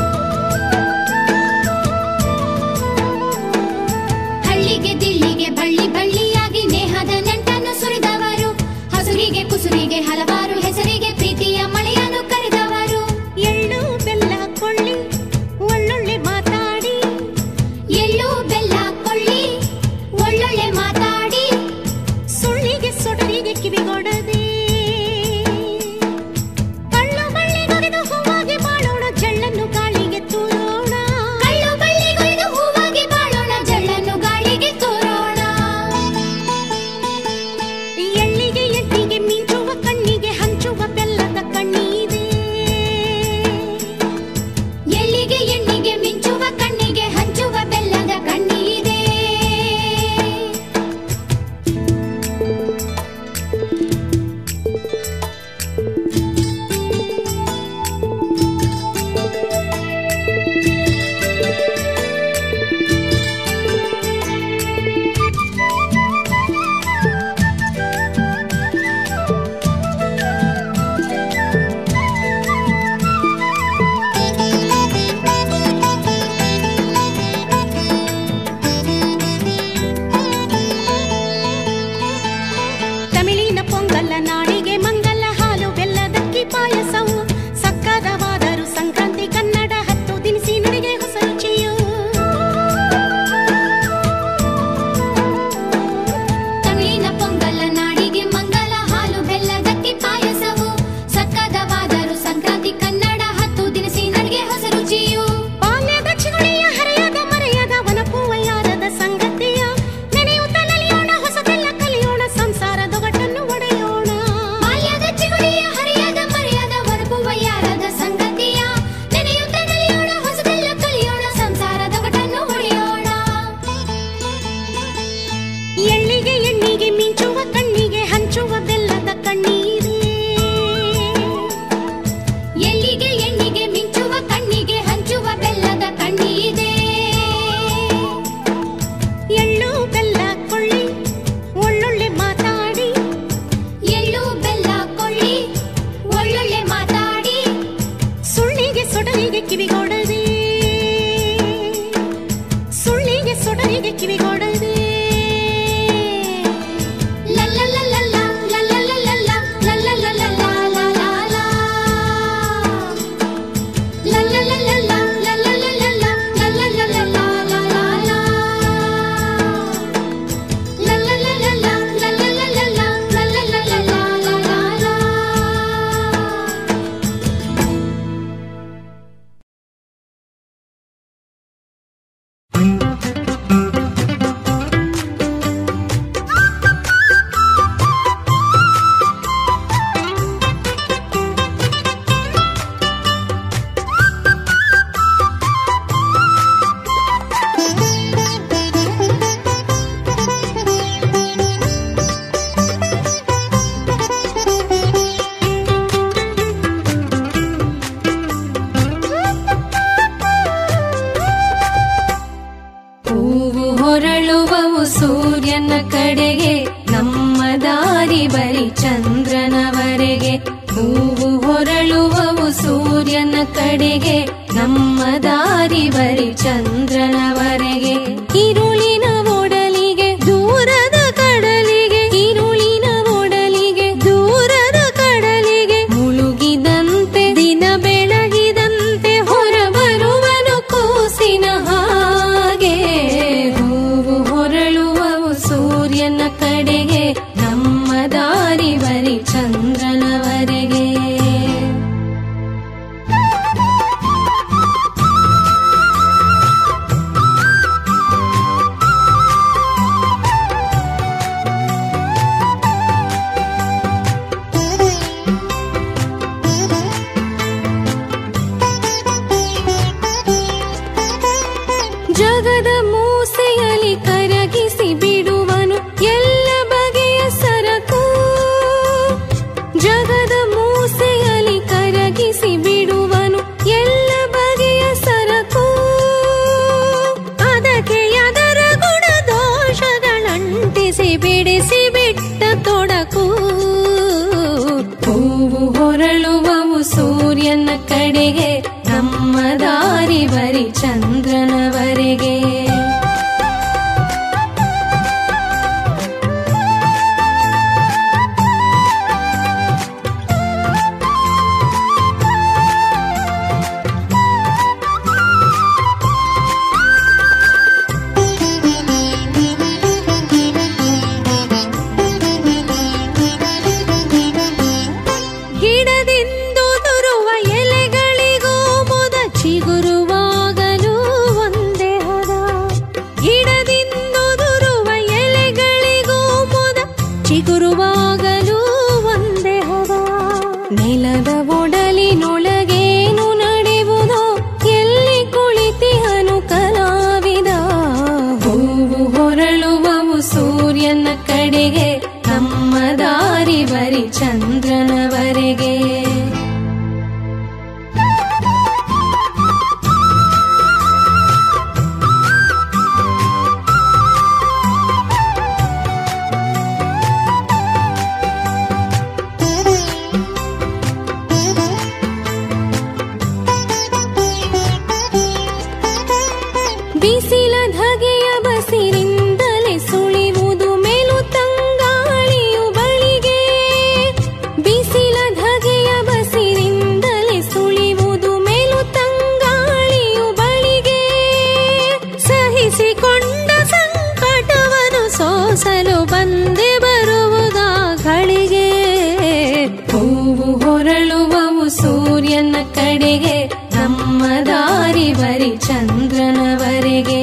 ಹಳ್ಳಿಗೆ ದಿಳ್ಳಿಗೆ ಬಳ್ಳಿ ಬಳ್ಳಿಯಾಗಿ ನೇಹದ ನೆಂಟನ್ನು ಸುರಿದವರು ಹಸುರಿಗೆ ಕುಸುರಿಗೆ ಹಲವಾರು ಹೆಸರಿಗೆ ಪ್ರೀತಿಯ ಮಳೆಯನ್ನು ಕರೆದವರು ಎಳ್ಳು ಬೆಲ್ಲ ಕೊಳ್ಳಿ ಒಳ್ಳೊಳ್ಳೆ ಮಾತಾಡಿ ಎಳ್ಳು ಬೆಲ್ಲ ಕೊಳ್ಳಿ ಒಳ್ಳೊಳ್ಳೆ ಮಾತಾಡಿ ಸುಳ್ಳಿಗೆ ಸೊಡರಿಗೆ ಕಿವಿಗೊಡದೆ ಕಳ್ಳು ಬಳ್ಳಿಗೊಗೆದು ಹೂವಾಗಿ ಬಾಳೋಣ ಜಳ್ಳನ್ನು ಗಾಳಿಗೆ ತೂರೋಣ ಕಳ್ಳು ಬಳ್ಳಿಗೊಗೆದು ಹೂವಾಗಿ ಬಾಳೋಣ ಜಳ್ಳನ್ನು ಗಾಳಿಗೆ ತೂರೋಣ ಎಳ್ಳಿಗೆ ಎಟ್ಟಿಗೆ ಮಿಂಚುವ ಕಣ್ಣಿಗೆ ಹಂಚುವ ಬೆಲ್ಲದ ಕಣ್ಣೀದೆ ಎಳ್ಳಿಗೆ ಎಣ್ಣಿಗೆ ಮಿಂಚುವ ಕಣ್ಣಿಗೆ ಹಂಚುವ ಬೆಲ್ಲದ ಕಣ್ಣೀದೆ ತಮಿಳಿನ ಪೊಂಗಲ್ಲ ನಾಡಿಗೆ ಮಂಗಲ ಹಾಲು ಬೆಲ್ಲದಕ್ಕಿ ಪಾಯಸವು ಸಕ್ಕದವಾದರೂ ಸಂಕ್ರಾಂತಿ ಕನ್ನಡ ಹತ್ತು ದಿನಸಿ ನಡಿಗೆ ಹೊಸ ರುಚಿಯು ತಮಿಳಿನ ಪೊಂಗಲ್ಲ ನಾಡಿಗೆ ಮಂಗಲ ಹಾಲು ಬೆಲ್ಲದಕ್ಕಿ ಪಾಯಸವು ಸಕ್ಕದವಾದರೂ ಸಂಕ್ರಾಂತಿ ಕನ್ನಡ ಹತ್ತು ದಿನಸಿ ನಡಿಗೆ ಹೊಸ ರುಚಿಯು ಬಾಲ್ಯದ ಚಿಗುಣಿಯ ಹರೆಯದ ಮರೆಯದ ವನಪೂವಯ್ಯಾರದ ಸಂಗತಿಯ ನೆನೆಯುತ್ತ ನಲಿಯೋಣ ಹೊಸದೆಲ್ಲ ಕಲಿಯೋಣ ಸಂಸಾರದೊಗಟನ್ನು ಒಡೆಯೋಣ ಬಾಲ್ಯದ ಚಿಗುಣಿಯ ಹರಿಯದ ಮರೆಯದ ವನಪೂವಯ್ಯಾರದ ಸಂಗತಿಯ ನೆನೆಯುತ್ತ ನಲಿಯೋಣ ಹೊಸದೆಲ್ಲ ಕಲಿಯೋಣ ಸಂಸಾರದೊಗಟನ್ನು ಒಡೆಯೋಣ ಎಳ್ಳಿಗೆ ಎಣ್ಣಿಗೆ ಮಿಂಚುವ ಕಣ್ಣಿಗೆ ಹಂಚುವ ಬೆಲ್ಲದ ಕಣ್ಣೀರೇ ಎಳ್ಳಿಗೆ ಎಣ್ಣಿಗೆ ಮಿಂಚುವ ಕಣ್ಣಿಗೆ ಹಂಚುವ ಬೆಲ್ಲದ ಕಣ್ಣೀದೆ ಎಳ್ಳು ಬೆಲ್ಲ ಕೊಳ್ಳಿ ಒಳ್ಳೊಳ್ಳೆ ಮಾತಾಡಿ ಎಳ್ಳು ಬೆಲ್ಲ ಕೊಳ್ಳಿ ಒಳ್ಳೊಳ್ಳೆ ಮಾತಾಡಿ ಸುಳ್ಳಿಗೆ ಸೊಡರಿಗೆ ಕಿವಿಗೊಡದೆ ಸುಳ್ಳಿಗೆ ಸೊಡರಿಗೆ ಕಿವಿಗೊಡದೆ ಲಲ್ಲಲ್ಲಲ್ಲಲ್ಲ, ಲಲ್ಲಲ್ಲಲ್ಲಲ್ಲ, ಲಲ್ಲಲ್ಲಲ್ಲಲ್ಲ, ಲಾಲಾಲಾ. ಲಲ್ಲಲ್ಲಲ್ಲಲ್ಲ, ಲಲ್ಲಲ್ಲಲ್ಲಲ್ಲ, ಲಲ್ಲಲ್ಲಲ್ಲಲ್ಲ, ಲಾಲಾಲಾ. ಲಲ್ಲಲ್ಲಲ್ಲಲ್ಲ, ಲಲ್ಲಲ್ಲಲ್ಲಲ್ಲ, ಲಲ್ಲಲ್ಲಲ್ಲಲ್ಲ, ಲಾಲಾಲಾ. ಹೂವು ಹೊರಳುವವು ಸೂರ್ಯನ ಕಡೆಗೆ ನಮ್ಮ ದಾರಿ ಬರಿ ಚಂದ್ರನವರೆಗೆ ಹೂವು ಹೊರಳುವವು ಸೂರ್ಯನ ಕಡೆಗೆ ನಮ್ಮ ದಾರಿ ಬರಿ ಚಂದ್ರನವರೆಗೆ ഇരുളിನ ಒಡಲಿಗೆ ದೂರದ ಕಡಲಿಗೆ ഇരുಳಿನ ಒಡಲಿಗೆ ದೂರದ ಕಡಲಿಗೆ ಮುಳುಗಿದಂತೆ ದಿನ ಬೆಳಗಿದಂತೆ ಹೊರಬರುವನು ಕೂಸಿನ ಹಾಗೆ ಹೂವು ಹೊರಳುವವು ಸೂರ್ಯನ ಕಡೆಗೆ ನಮ್ಮ ದಾರಿ ಬರಿ ಚಂದ್ರನವರೆಗೆ ಲ ಮೂಸೆಯಲಿ ಕರಗಿಸಿ ಬಿಡುವನು ಎಲ್ಲ ಬಗೆಯ ಸರಕು ಜಗದ ಮೂಸೆಯಲಿ ಕರಗಿಸಿ ಬಿಡುವನು ಎಲ್ಲ ಬಗೆಯ ಸರಕು ಅದಕ್ಕೆ ಅದರ ಗುಣ ದೋಷಗಳಂಟಿಸಿ ಬಿಡಿಸಿ ಬಿಟ್ಟ ತೊಡಕು ಹೂವು ಹೊರಳುವವು ಸೂರ್ಯನ ಕಡೆಗೆ ನಮ್ಮ ದಾರಿ ಬರಿ ಚಂದ್ರನವರೆಗೆ ಗಿಡದಿಂದುದುರುವ ಎಲೆಗಳಿಗೂ ಮುದ ಚಿಗುರುವಾಗಲೂ ಒಂದೇ ಹದ ಗಿಡದಿಂದುದುರುವ ಎಲೆಗಳಿಗೂ ಮುದ ಚಿಗುರುವಾಗಲೂ ಒಂದೇ ಹದ ನೆಲದ ಒಡಲಿನೊಳಗೇನು ನಡೆಯುವುದೋ ಎಲ್ಲಿ ಕುಳಿತಿಹನು ಕಲಾವಿದ ಹೂವು ಹೊರಳುವವು ಸೂರ್ಯನ ಕಡೆಗೆ ನಮ್ಮ ದಾರಿ ಬರಿ ಚಂದ್ರನವರೆಗೆ ಬಿಸಿಲ ಧಗೆಯ ಬಸಿರಿಂದಲೇ ಸುಳಿವುದು ಮೇಲು ತಂಗಾಳಿಯು ಬಳಿಗೆ ಬಿಸಿಲ ಧಗೆಯ ಬಸಿರಿಂದಲೇ ಸುಳಿವುದು ಮೇಲು ತಂಗಾಳಿಯು ಬಳಿಗೆ ಸಹಿಸಿಕೊಂಡ ಸಂಕಟವನ್ನು ಸೋಸಲು ಬಂದೆ ಬರುವುದಾ ಗಳಿಗೆ ಹೂವು ಹೊರಳುವವು ಸೂರ್ಯನ ಕಡೆಗೆ ನಮ್ಮ ದಾರಿ ಬರಿ ಚಂದ್ರನವರೆಗೆ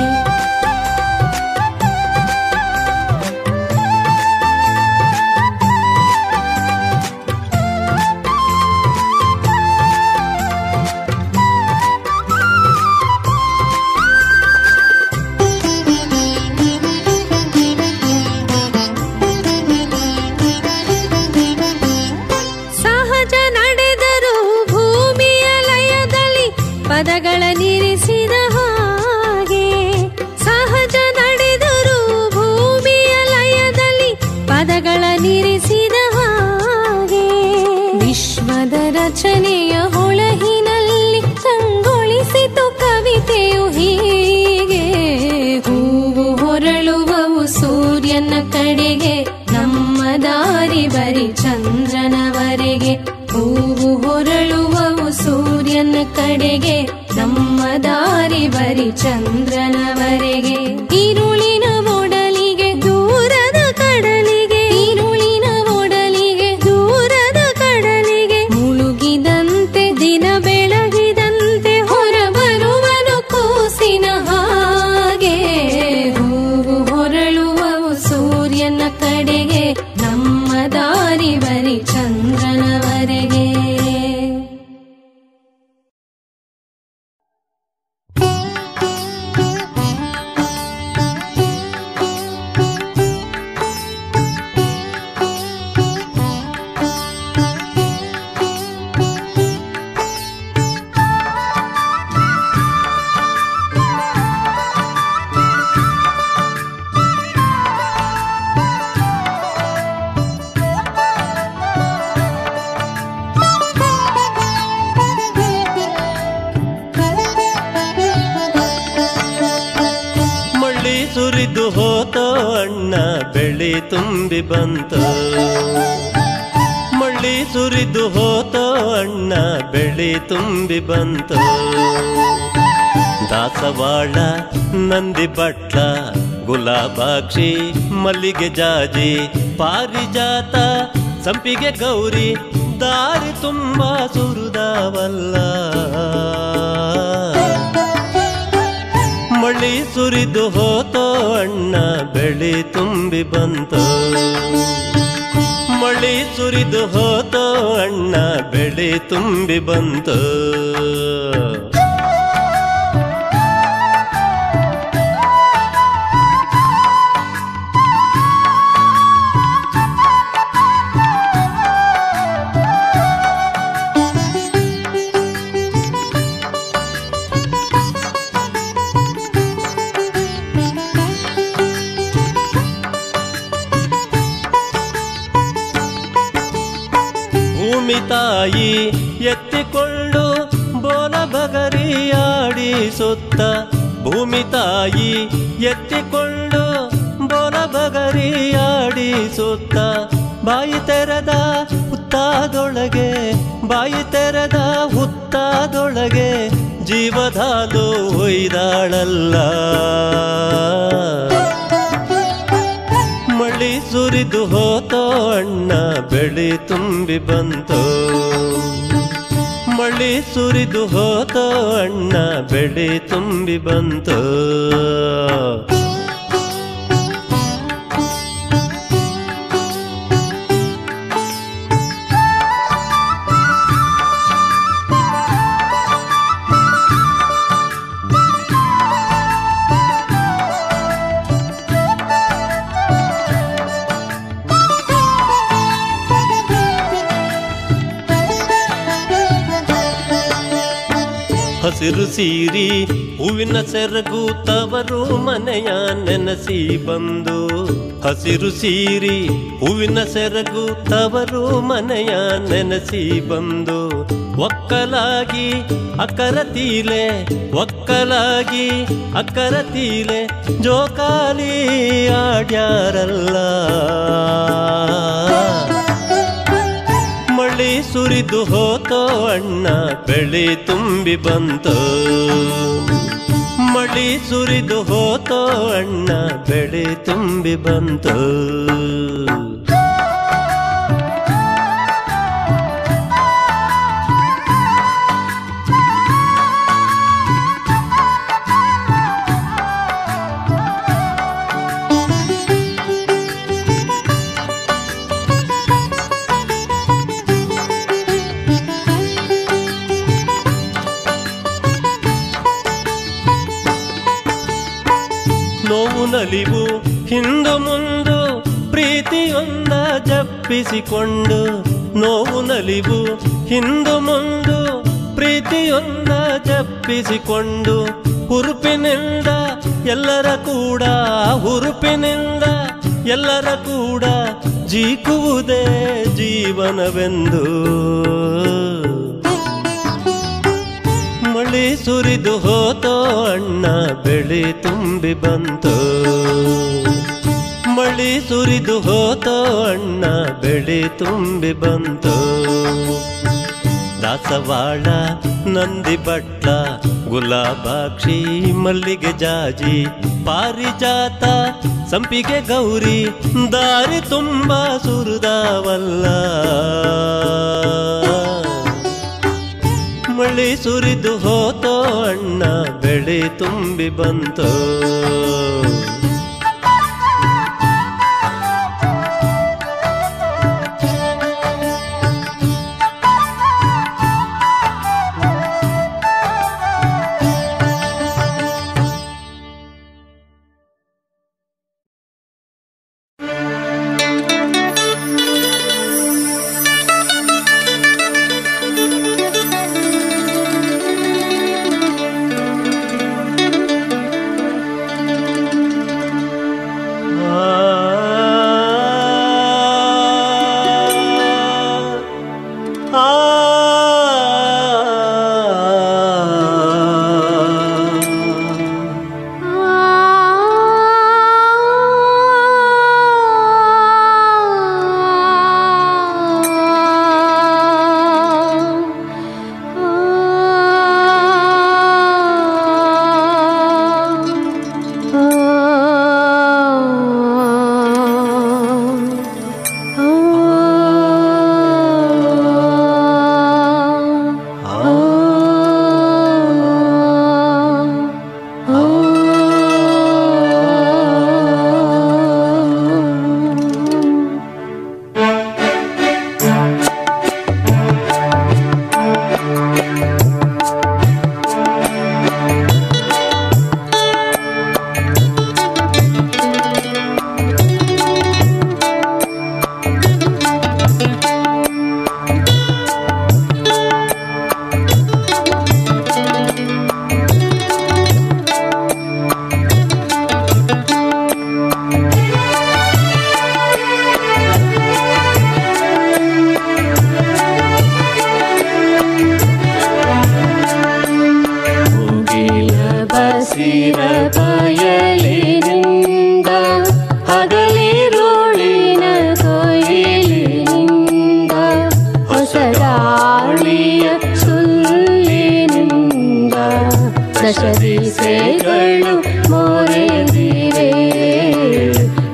ಸಹಜ ನಡೆದರು ಭೂಮಿಯ ಲಯದಲ್ಲಿ ಪದಗಳ ನಿರಿಸಿದ ಹಾಗೆ ಸಹಜ ನಡೆದರು ಭೂಮಿಯ ಲಯದಲ್ಲಿ ಪದಗಳ ನಿರಿಸಿದ ಹಾಗೆ ವಿಶ್ವದ ರಚನೆಯ ಹೊಳಹಿನಲ್ಲಿ ಕಂಗೊಳಿಸಿತು ಕವಿತೆಯು ಹೀಗೆ ಹೂವು ಹೊರಳುವವು ಸೂರ್ಯನ ಕಡೆಗೆ ನಮ್ಮ ದಾರಿ ಬರಿ ಚಂದ್ರನವರೆಗೆ ಹೂವು ಹೊರಳುವವು ಸೂರ್ಯನ ಕಡೆಗೆ ನಮ್ಮ ದಾರಿ ಬರಿ ಚಂದ್ರನವರೆಗೆ ಈರುಳಿನ ಒಡಲಿಗೆ ದೂರದ ಕಡಲಿಗೆ ಈರುಳಿನ ಒಡಲಿಗೆ ದೂರದ ಕಡಲಿಗೆ ಮುಳುಗಿದಂತೆ ದಿನ ಬೆಳಗಿದಂತೆ ಹೊರಬರುವನು ಕೂಸಿನ ಹಾಗೆ ಹೂವು ಹೊರಳುವವು ಸೂರ್ಯನ ಕಡೆಗೆ ನಮ್ಮ ದಾರಿ ಬರಿ ಚಂದ್ರನವರೆಗೆ ಮಳ್ಳಿ ಸುರಿದು ಹೋತೋ ಅಣ್ಣ ಬೆಳಿ ತುಂಬಿ ಬಂತು ಮಳ್ಳಿ ಸುರಿದು ಹೋತೋ ಅಣ್ಣ ಬೆಳಿ ತುಂಬಿ ಬಂತು ದಾಸವಾಳ ನಂದಿ ಬಟ್ಲ ಗುಲಾಬಾಕ್ಷಿ ಮಲ್ಲಿಗೆ ಜಾಜಿ ಪಾರಿಜಾತ ಸಂಪಿಗೆ ಗೌರಿ ದಾರಿ ತುಂಬಾ ಸುರಿದಾವಲ್ಲ ಮಳಿ ಸುರಿದು ಹೋತೋ ಅಣ್ಣ ಬೆಳಿ ತುಂಬಿ ಬಂತು ಮಳಿ ಸುರಿದು ಹೋತೋ ಅಣ್ಣ ಬೆಳಿ ತುಂಬಿ ಬಂತು ಭೂಮಿ ತಾಯಿ ಎತ್ತಿಕೊಂಡು ಬೋಲ ಬಗರಿಯಾಡಿ ಸುತ್ತ ಭೂಮಿ ತಾಯಿ ಎತ್ತಿಕೊಂಡು ಬೋಲ ಬಗರಿಯಾಡಿ ಸುತ್ತ ಬಾಯಿ ತೆರೆದ ಹುತ್ತಾದೊಳಗೆ ಬಾಯಿ ತೆರೆದ ಹುತ್ತಾದೊಳಗೆ ಜೀವಧಾಲು ಒಯ್ದಾಳಲ್ಲ ಮಳಿ ಸುರಿದು ಹೋತೋ ಅಣ್ಣ ಬೆಳಿ ತುಂಬಿ ಬಂತು ಮಳಿ ಸುರಿದು ಹೋತೋ ಅಣ್ಣ ಬೆಳಿ ತುಂಬಿ ಬಂತು ಹಸಿರು ಸೀರಿ ಹೂವಿನ ಸೆರಗು ತವರು ಮನೆಯ ನೆನಸಿ ಬಂದು ಹಸಿರು ಸೀರಿ ಹೂವಿನ ಸೆರಗು ತವರು ಮನೆಯ ನೆನಸಿ ಬಂದು ಒಕ್ಕಲಾಗಿ ಅಕ್ಕರ ತೀಲೆ ಒಕ್ಕಲಾಗಿ ಅಕ್ಕರ ತೀಲೆ ಜೋಕಾಲಿ ಆಡ್ಯಾರಲ್ಲ ಮಳಿ ಸುರಿದು ಹೋತೋ ಅಣ್ಣ ಬೆಳಿ ತುಂಬಿ ಬಂತು ಮಳಿ ಸುರಿದು ಹೋತೋ ಅಣ್ಣ ಬೆಳಿ ತುಂಬಿ ಬಂತು ನೋವು ನಲಿವು ಹಿಂದು ಮುಂದು ಪ್ರೀತಿಯೊಂದ ಜಪ್ಪಿಸಿಕೊಂಡು ನೋವು ನಲಿವು ಹಿಂದು ಮುಂದು ಪ್ರೀತಿಯೊಂದ ಜಪ್ಪಿಸಿಕೊಂಡು ಹುರುಪಿನಿಂದ ಎಲ್ಲರ ಕೂಡ ಹುರುಪಿನಿಂದ ಎಲ್ಲರ ಕೂಡ ಜೀಕುವುದೇ ಜೀವನವೆಂದು ಮಳಿ ಸುರಿದು ಹೋತೋ ಅಣ್ಣ ಬೆಳಿ ತುಂಬಿ ಬಂತು ಮಳಿ ಸುರಿದು ಹೋತೋ ಅಣ್ಣ ಬೆಳಿ ತುಂಬಿ ಬಂತು ದಾಸವಾಳ ನಂದಿ ಬಟ್ಲ ಗುಲಾಬಾಕ್ಷಿ ಮಲ್ಲಿಗೆ ಜಾಜಿ ಪಾರಿಜಾತ ಸಂಪಿಗೆ ಗೌರಿ ದಾರಿ ತುಂಬ ಸುರಿದಾವಲ್ಲ ಮಳಿ ಸುರಿದು ಹೋತೋ ಅಣ್ಣ ಬೆಳಿ ತುಂಬಿ ಬಂತು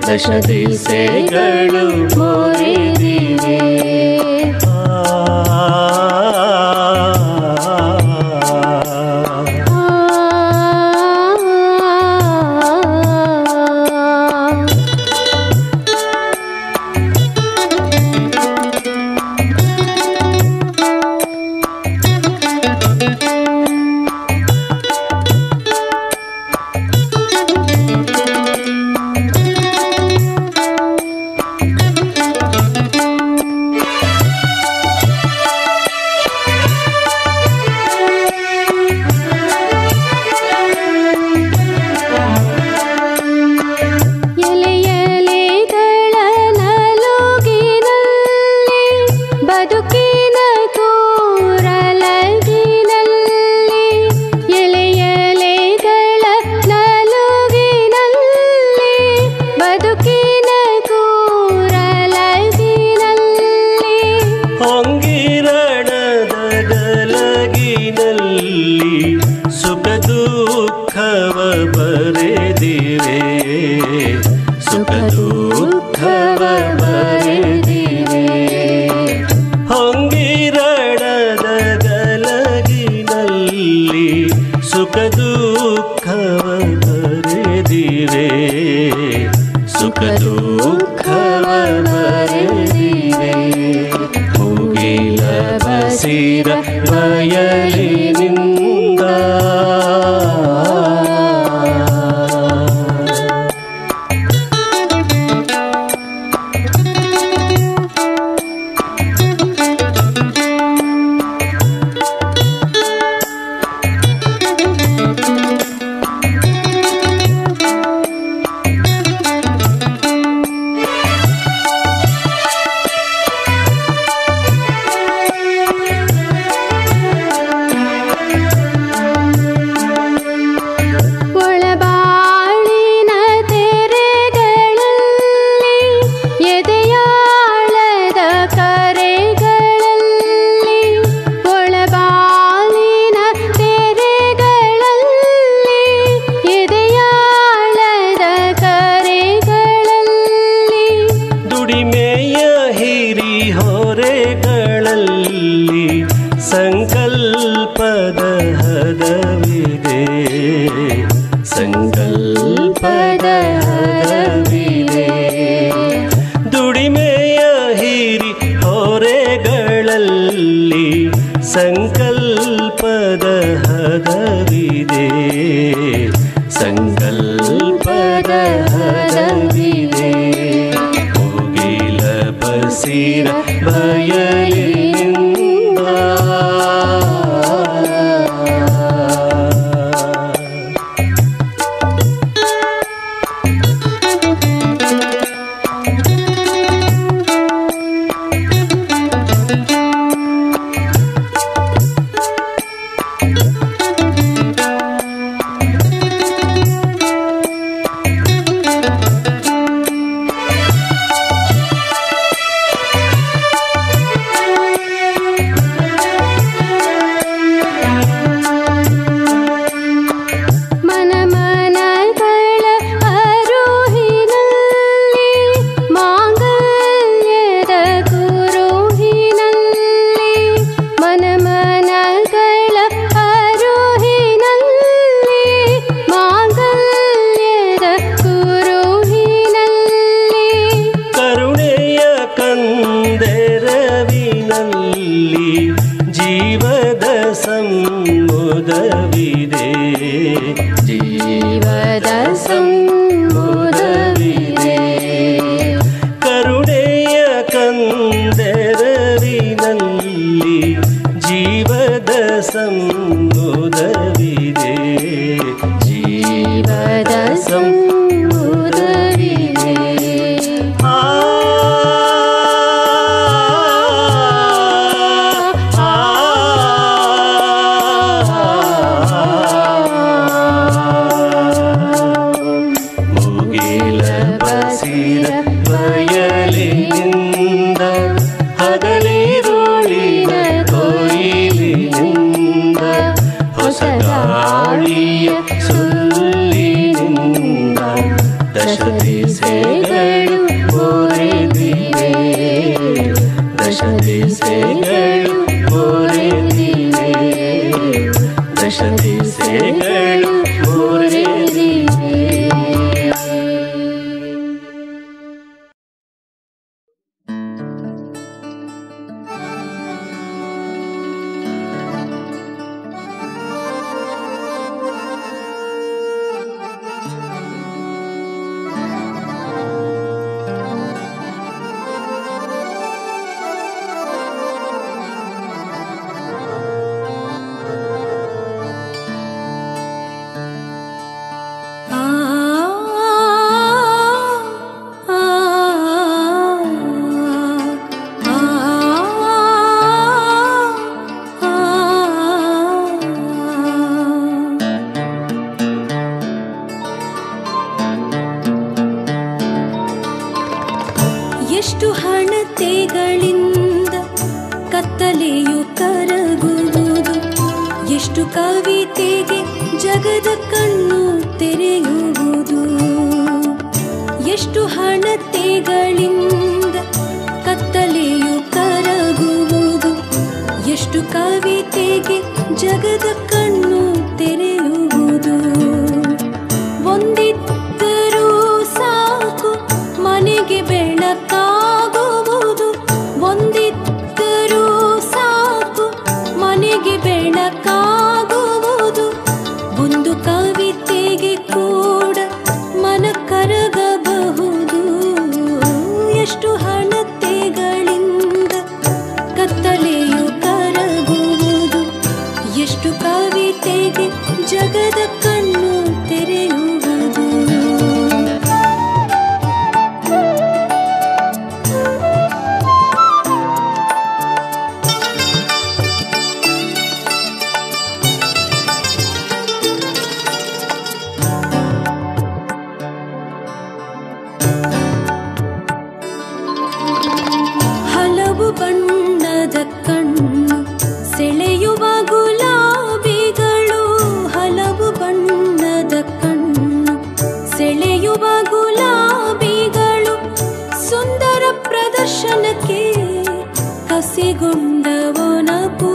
ದಶ ದಿಸೆಗಳು ಮೋರಿದಿವೆ ಎಲೆ ಎಲೆಗಳ ನಲುಗಿನಲ್ಲಿ ಬದುಕಿನ ಕೂರಲಗಿನಲ್ಲಿ ಎಲೆ ಎಲೆಗಳ ನಲುಗಿನಲ್ಲಿ ಬದುಕಿನ ಕೂರಲಗಿನಲ್ಲಿ ಹೊಂಗಿರಣದ ಗಲಗಿನಲ್ಲಿ ಸುಖ ದುಃಖವ ಬರೆದಿವೆ ಸುಖ ದುಃಖವ ಬರೆದಿವೆ ಹೊಂಗಿರಣದ ಗಲಗಿನಲ್ಲಿ ಸುಖ ದುಃಖವ ಬರೆದಿವೆ ಸುಖ ದುಃಖವ ಬರೆದಿವೆ ಮುಗಿಲ ಬಸಿರ ಬಯಲಿನಿಂದ ಒಳಬಾಳಿನ ತೆರೆಗಳಲ್ಲಿ ಎದೆಯಾಳದ ಕರೆಗಳಲ್ಲಿ ಒಳಬಾಳಿನ ತೆರೆಗಳಲ್ಲಿ ಎದೆಯಾಳದ ಕರೆಗಳಲ್ಲಿ ದುಡಿಮೆಯ ಹಿರಿ ಹೊರೆಗಳಲ್ಲಿ ಸಂಕಲ್ಪದ ಹದವಿದೆ ಸಂಕಲ್ಪದ ಹದವಿದೆ ದುಡಿಮೆಯ ಹಿರಿ ಹೊರೆಗಳಲ್ಲಿ ಸಂಕಲ್ಪದ ಹದವಿದೆ ಸಂಕಲ್ಪದ ಹದವಿದೆ ಮುಗಿಲ ಬಸಿರ ಬಯಲಿನಿಂದ ಮನ ಮನಗಳ ಅರುಹಿನಲ್ಲಿ ಮಾಂಗಲ್ಯದ ಗುರುಹಿನಲ್ಲಿ ಮನ ಮನಗಳ ಅರುಹಿನಲ್ಲಿ ಮಾಂಗಲ್ಯದ ಗುರುಹಿನಲ್ಲಿ ಕರುಣೆಯ ಕಂದೆರವಿನಲ್ಲಿ ಜೀವದ ಸಂಬುದವಿದೆ ಜೀವದ ಸಂಬೋಧವಿದೆ ಕರುಣೆಯ ಕಂದೆರವಿನಲ್ಲಿ ಜೀವದ ಸಂಬುದವಿದೆ ಜೀವದ ಸಂಬೋಧವಿದೆ ಆ ಮುಗಿಲ ಬಸಿರ ಬಯಲಿನಿಂದ ಹಗಲಿರುಳಿನ ಕೊಯ್ಲಿನಿಂದ ಹೊಸ ಗಾಳಿಯ ಸುಲ್ಲಿನಿಂದ ದಶ ದಿಸೆಗಳ ಎಷ್ಟು ಹಣತೆಗಳಿಂದ ಕತ್ತಲೆಯು ಕರಗುವುದು ಎಷ್ಟು ಕವಿತೆಗೆ ಜಗದ ಕಣ್ಣು ತೆರೆಯುವುದು ಎಷ್ಟು ಹಣತೆಗಳಿಂದ ಕತ್ತಲೆಯು ಕರಗುವುದು ಎಷ್ಟು ಕವಿತೆಗೆ ಜಗದ ಕಣ್ಣು ತೆರೆಯುವುದು ಒಂದಿದ್ದರೂ ಸಾಕು ಮನೆಗೆ ಬೆಳಕಾಗುವುದು ಒಂದಿದ್ದರೂ ಸಾಕು ಮನೆಗೆ ಬೆಳಕಾಗುವುದು ಒಂದು ಕವಿತೆಗೆ ಕೂಡ ಮನ ಕರಗಬಹುದು ಎಷ್ಟು ಹಣತೆಗಳಿಂದ ಕತ್ತಲೆಯು ಕರಗುವುದು ಎಷ್ಟು ಕವಿತೆಗೆ ಜಗದ ಕಣ್ಣು ತೆರೆಯುವುದು ಹಲವು ಬಣ್ಣದ ಕಣ್ಣು ಸೆಳೆಯುವ ಗುಲಾಬಿಗಳು ಹಲವು ಬಣ್ಣದ ಕಣ್ಣು ಸೆಳೆಯುವ ಗುಲಾಬಿಗಳು ಸುಂದರ ಪ್ರದರ್ಶನಕ್ಕೆ ಹಸಿಗೊಂಡವನಪು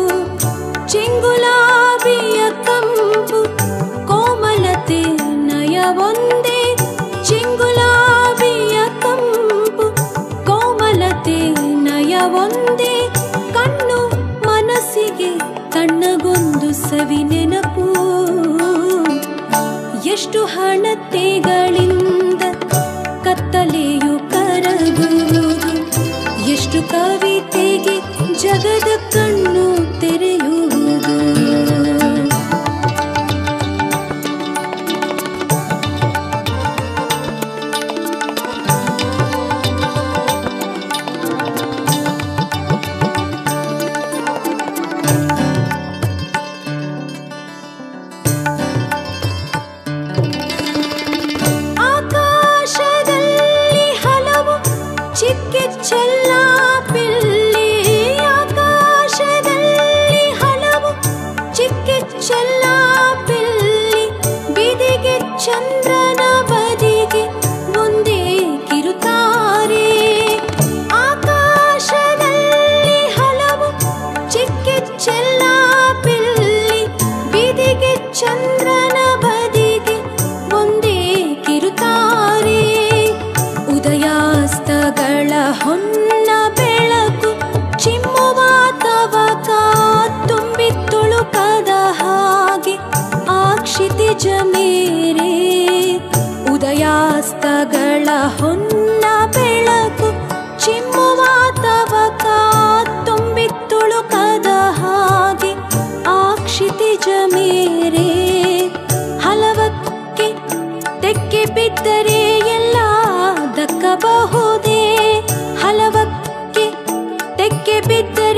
ಚೆಂಗುಲಾಬಿಯ ಕಂಪು ಕೋಮಲತೆ ನಯವೊಂದೇ ಚೆಂಗುಲಾಬಿಯ ಕಂಪು ಕೋಮಲತೆ ನಯವೊಂದೇ ಕಣ್ಣು ಮನಸ್ಸಿಗೆ ತಣ್ಣಗೊಂದು ಸವಿ ನೆನಪು ಎಷ್ಟು ಹಣತೆಗಳಿಂದ ಕತ್ತಲೆಯು ಕರಗುವುದು ಎಷ್ಟು ಕವಿತೆಗೆ ಜಗದ ಕಣ್ಣು ತೆರೆಯುವುದು ಆಕಾಶದಲ್ಲಿ ಹಲವು ಚಿಕ್ಕಿಚ್ಚೆಲ್ಲ ಪಿಲ್ಲಿ ಆಕಾಶದಲ್ಲಿ ಹಲವು ಚಿಕ್ಕಿಚ್ಚೆಲ್ಲ ಪಿಲ್ಲಿ ಬಿದಿಗೆ ಚಂದ್ರನ ಬದಿಗೆ ಒಂದೇ ಕಿರುತಾರೆ ಆಕಾಶದಲ್ಲಿ ಹಲವು ಚಿಕ್ಕಿಚ್ಚೆಲ್ಲ ಪಿಲ್ಲಿ ಬಿದಿಗೆ ಚಂದ್ರನ ಬದಿಗೆ ಒಂದೇ ಕಿರುತಾರೆ ಉದಯಾಸ್ತಗಳ ಹೊನ್ನ ಬೆಳಕು ಚಿಮ್ಮುವ ತವಕ ತುಂಬಿ ತುಳುಕದ ಹಾಗೆ ಆ ಕ್ಷಿತಿಜ ಮೇರೆ ಉದಯಾಸ್ತಗಳ ಹೊನ್ನ ಬೆಳಕು ಚಿಮ್ಮುವ ತವಕ ತುಂಬಿ ತುಳುಕದ ಹಾಗೆ ಆ ಕ್ಷಿತಿಜ ಮೇರೆ ಹಲವಕ್ಕೆ ತೆಕ್ಕೆ ಬಿದ್ದರೆ ಎಲ್ಲ ದಕ್ಕಬಹುದೇ ಹಲವಕ್ಕೆ ತೆಕ್ಕೆ ಬಿದ್ದರೆ